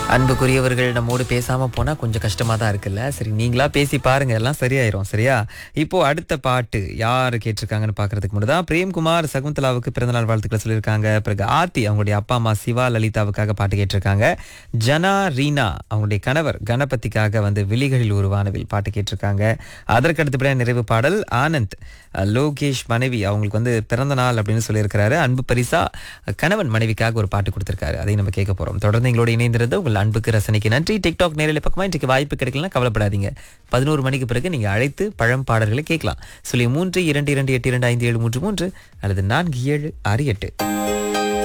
அன்புக்குரியவர்கள் நம்மோடு பேசாம போனா கொஞ்சம் கஷ்டமா தான் இருக்குல்ல சரி நீங்களா பேசி பாருங்க எல்லாம் சரியாயிரும் சரியா இப்போ அடுத்த பாட்டு யார் கேட்டிருக்காங்கன்னு பாக்குறதுக்கு முன்னாடி தான் பிரேம்குமார் சகுந்தலாவுக்கு பிறந்தநாள் வாழ்த்துக்களை சொல்லியிருக்காங்க பிறகு ஆர்த்தி அவங்களுடைய அப்பா அம்மா சிவா லலிதாவுக்காக பாட்டு கேட்டிருக்காங்க ஜனா ரீனா அவங்களுடைய கணவர் கணபதிக்காக வந்து விழிகளில் உருவானவில் பாட்டு கேட்டிருக்காங்க அதற்கு அடுத்தபடியாக நிறைவு பாடல் ஆனந்த் அஹ், லோகேஷ் மனைவி அவங்களுக்கு வந்து பிறந்த நாள் அப்படின்னு சொல்லியிருக்கிறாரு அன்பு பரிசா அஹ், கணவன் மனைவிக்காக ஒரு பாட்டு கொடுத்திருக்காரு அதையும் நம்ம கேட்க போறோம் தொடர்ந்து எங்களோட இணைந்திருந்த உங்கள் அன்புக்கு ரசனைக்கு நன்றி டிக்டாக் நேரில் பக்கமா இன்றைக்கு வாய்ப்பு கிடைக்கலாம் கவலைப்படாதீங்க பதினோரு மணிக்கு பிறகு நீங்க அழைத்து பழம் பாடல்களை கேட்கலாம் சொல்லி மூன்று இரண்டு இரண்டு எட்டு இரண்டு ஐந்து ஏழு மூன்று மூன்று அல்லது நான்கு ஏழு ஆறு எட்டு